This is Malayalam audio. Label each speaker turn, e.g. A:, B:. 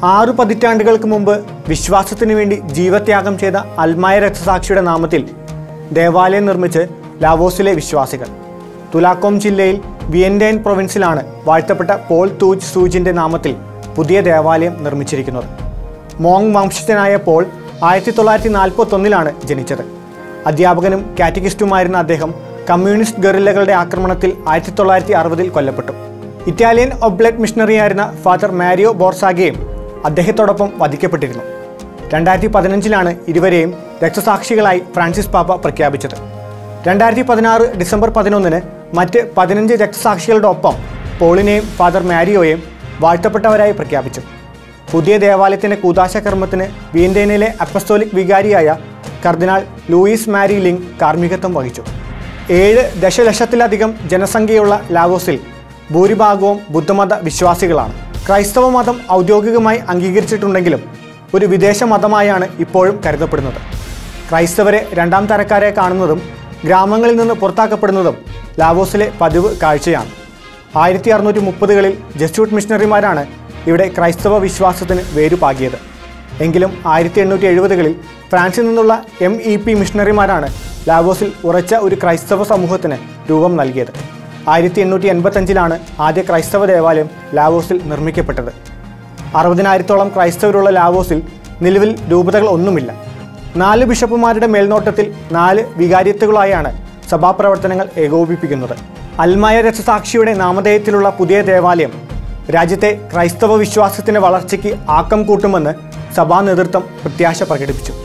A: ആറു പതിറ്റാണ്ടുകൾക്ക് മുമ്പ് വിശ്വാസത്തിനു വേണ്ടി ജീവത്യാഗം ചെയ്ത അൽമായ രക്തസാക്ഷിയുടെ നാമത്തിൽ ദേവാലയം നിർമ്മിച്ച് ലാവോസിലെ വിശ്വാസികൾ തുലാക്കോം ജില്ലയിൽ വിയൻഡൈൻ പ്രൊവിൻസിലാണ് വാഴ്ത്തപ്പെട്ട പോൾ തൂജ് സൂജിന്റെ നാമത്തിൽ പുതിയ ദേവാലയം നിർമ്മിച്ചിരിക്കുന്നത് മോങ് വംശജനായ പോൾ ആയിരത്തി തൊള്ളായിരത്തി നാൽപ്പത്തി ഒന്നിലാണ് ജനിച്ചത് അധ്യാപകനും കാറ്റഗിസ്റ്റുമായിരുന്ന അദ്ദേഹം കമ്മ്യൂണിസ്റ്റ് ഗറില്ലകളുടെ ആക്രമണത്തിൽ ആയിരത്തി തൊള്ളായിരത്തി അറുപതിൽ കൊല്ലപ്പെട്ടു ഇറ്റാലിയൻ ഒബ്ലറ്റ് മിഷണറിയായിരുന്ന ഫാദർ മാരിയോ ബോർസാഗയും അദ്ദേഹത്തോടൊപ്പം വധിക്കപ്പെട്ടിരുന്നു രണ്ടായിരത്തി പതിനഞ്ചിലാണ് ഇരുവരെയും രക്തസാക്ഷികളായി ഫ്രാൻസിസ് പാപ്പ പ്രഖ്യാപിച്ചത് രണ്ടായിരത്തി പതിനാറ് ഡിസംബർ പതിനൊന്നിന് മറ്റ് പതിനഞ്ച് രക്തസാക്ഷികളുടെ ഒപ്പം പോളിനെയും ഫാദർ മാരിയോയെയും വാഴ്ത്തപ്പെട്ടവരായി പ്രഖ്യാപിച്ചു പുതിയ ദേവാലയത്തിന്റെ കൂതാശ കർമ്മത്തിന് വിയൻഡേനിലെ അപ്പസ്തോലിക് വികാരിയായ കർദിനാൾ ലൂയിസ് മാരി ലിങ് കാർമ്മികത്വം വഹിച്ചു ഏഴ് ദശലക്ഷത്തിലധികം ജനസംഖ്യയുള്ള ലാവോസിൽ ഭൂരിഭാഗവും ബുദ്ധമത വിശ്വാസികളാണ് ക്രൈസ്തവ മതം ഔദ്യോഗികമായി അംഗീകരിച്ചിട്ടുണ്ടെങ്കിലും ഒരു വിദേശ മതമായാണ് ഇപ്പോഴും കരുതപ്പെടുന്നത് ക്രൈസ്തവരെ രണ്ടാം തരക്കാരെ കാണുന്നതും ഗ്രാമങ്ങളിൽ നിന്ന് പുറത്താക്കപ്പെടുന്നതും ലാവോസിലെ പതിവ് കാഴ്ചയാണ് ആയിരത്തി അറുന്നൂറ്റി മുപ്പതുകളിൽ ജസ്യൂട്ട് മിഷണറിമാരാണ് ഇവിടെ ക്രൈസ്തവ വിശ്വാസത്തിന് വേരുപാകിയത് എങ്കിലും ആയിരത്തി എണ്ണൂറ്റി എഴുപതുകളിൽ ഫ്രാൻസിൽ നിന്നുള്ള എം ഇ പി മിഷണറിമാരാണ് ലാവോസിൽ ഉറച്ച ഒരു ക്രൈസ്തവ സമൂഹത്തിന് രൂപം നൽകിയത് ആയിരത്തി എണ്ണൂറ്റി എൺപത്തഞ്ചിലാണ് ആദ്യ ക്രൈസ്തവ ദേവാലയം ലാവോസിൽ നിർമ്മിക്കപ്പെട്ടത് അറുപതിനായിരത്തോളം ക്രൈസ്തവരുള്ള ലാവോസിൽ നിലവിൽ രൂപതകൾ ഒന്നുമില്ല നാല് ബിഷപ്പുമാരുടെ മേൽനോട്ടത്തിൽ നാല് വികാരിയത്തുകളായാണ് സഭാപ്രവർത്തനങ്ങൾ ഏകോപിപ്പിക്കുന്നത് അൽമായ രക്തസാക്ഷിയുടെ നാമധേയത്തിലുള്ള പുതിയ ദേവാലയം രാജ്യത്തെ ക്രൈസ്തവ വിശ്വാസത്തിന്റെ വളർച്ചയ്ക്ക് ആക്കം കൂട്ടുമെന്ന് സഭാ നേതൃത്വം പ്രത്യാശ പ്രകടിപ്പിച്ചു